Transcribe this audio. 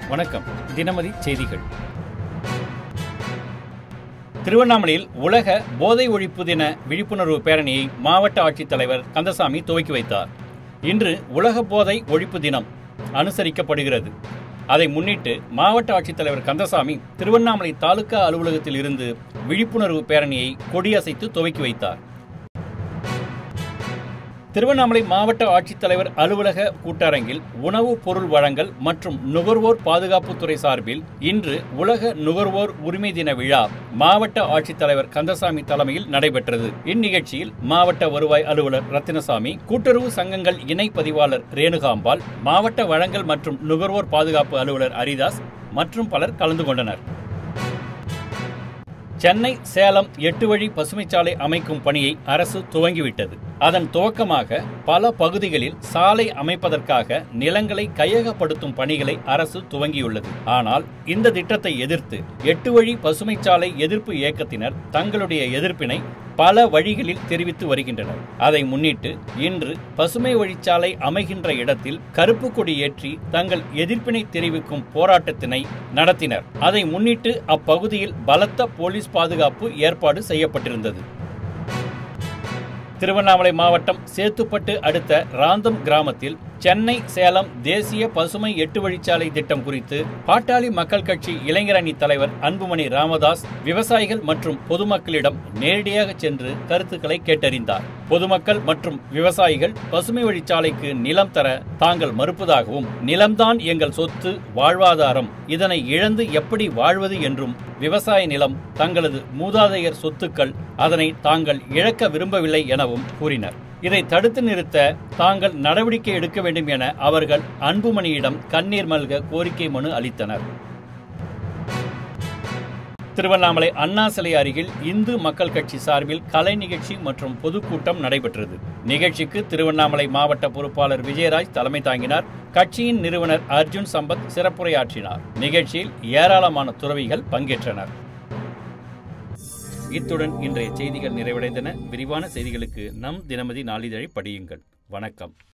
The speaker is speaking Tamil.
வணக்கம் தினமதி செய்திகள் திருவண்ணாமலையில் உலக போதை ஒழிப்பு தின விழிப்புணர்வு பேரணியை மாவட்ட ஆட்சித்தலைவர் கந்தசாமி துவக்கி வைத்தார் இன்று உலக போதை ஒழிப்பு தினம் அனுசரிக்கப்படுகிறது அதை முன்னிட்டு மாவட்ட ஆட்சித்தலைவர் கந்தசாமி திருவண்ணாமலை தாலுகா அலுவலகத்தில் இருந்து விழிப்புணர்வு பேரணியை கொடியசைத்து துவக்கி வைத்தார் திருவண்ணாமலை மாவட்ட ஆட்சித்தலைவர் அலுவலக கூட்டரங்கில் உணவுப் பொருள் வழங்கல் மற்றும் நுகர்வோர் பாதுகாப்புத்துறை சார்பில் இன்று உலக நுகர்வோர் உரிமை தின விழா மாவட்ட ஆட்சித்தலைவர் கந்தசாமி தலைமையில் நடைபெற்றது இந்நிகழ்ச்சியில் மாவட்ட வருவாய் அலுவலர் ரத்தினசாமி கூட்டுறவு சங்கங்கள் இணை பதிவாளர் ரேணுகாம்பாள் மாவட்ட வழங்கல் மற்றும் நுகர்வோர் பாதுகாப்பு அலுவலர் ஹரிதாஸ் மற்றும் பலர் கலந்து கொண்டனர் சென்னை சேலம் எட்டு வழி பசுமைச்சாலை அமைக்கும் பணியை அரசு துவங்கிவிட்டது அதன் துவக்கமாக பல பகுதிகளில் சாலை அமைப்பதற்காக நிலங்களை கையகப்படுத்தும் பணிகளை அரசு துவங்கியுள்ளது ஆனால் இந்த திட்டத்தை எதிர்த்து எட்டு வழி பசுமைச்சாலை எதிர்ப்பு இயக்கத்தினர் தங்களுடைய எதிர்ப்பினை பல வழிகளில் தெரிவித்து வருகின்றனர் அதை முன்னிட்டு இன்று பசுமை வழிச்சாலை அமைகின்ற இடத்தில் கருப்பு கொடி ஏற்றி தங்கள் எதிர்ப்பினை தெரிவிக்கும் போராட்டத்தினை நடத்தினர் அதை முன்னிட்டு அப்பகுதியில் பலத்த போலீஸ் பாதுகாப்பு ஏற்பாடு செய்யப்பட்டிருந்தது திருவண்ணாமலை மாவட்டம் சேத்துப்பட்டு அடுத்த ராந்தம் கிராமத்தில் சென்னை சேலம் தேசிய பசுமை எட்டு வழிச்சாலை திட்டம் குறித்து பாட்டாளி மக்கள் கட்சி இளைஞரணி தலைவர் அன்புமணி ராமதாஸ் விவசாயிகள் மற்றும் பொதுமக்களிடம் நேரடியாக சென்று கருத்துக்களை கேட்டறிந்தார் பொதுமக்கள் மற்றும் விவசாயிகள் பசுமை வழிச்சாலைக்கு நிலம் தர தாங்கள் மறுப்பதாகவும் நிலம்தான் எங்கள் சொத்து வாழ்வாதாரம் இதனை இழந்து எப்படி வாழ்வது என்றும் விவசாய நிலம் தங்களது மூதாதையர் சொத்துக்கள் அதனை தாங்கள் இழக்க விரும்பவில்லை எனவும் கூறினர் இதை தடுத்து நிறுத்த தாங்கள் நடவடிக்கை எடுக்க வேண்டும் என அவர்கள் அன்புமணியிடம் கண்ணீர் மல்க கோரிக்கை மனு அளித்தனர் திருவண்ணாமலை அண்ணா சிலை அருகில் இந்து மக்கள் கட்சி சார்பில் கலை நிகழ்ச்சி மற்றும் பொதுக்கூட்டம் நடைபெற்றது நிகழ்ச்சிக்கு திருவண்ணாமலை மாவட்ட பொறுப்பாளர் விஜயராஜ் தலைமை தாங்கினார் கட்சியின் நிறுவனர் அர்ஜுன் சம்பத் சிறப்புரையாற்றினார் நிகழ்ச்சியில் ஏராளமான துறவிகள் பங்கேற்றனர் இத்துடன் இன்றைய செய்திகள் நிறைவடைந்தன விரிவான செய்திகளுக்கு நம் தினமதி நாளிதழை படியுங்கள் வணக்கம்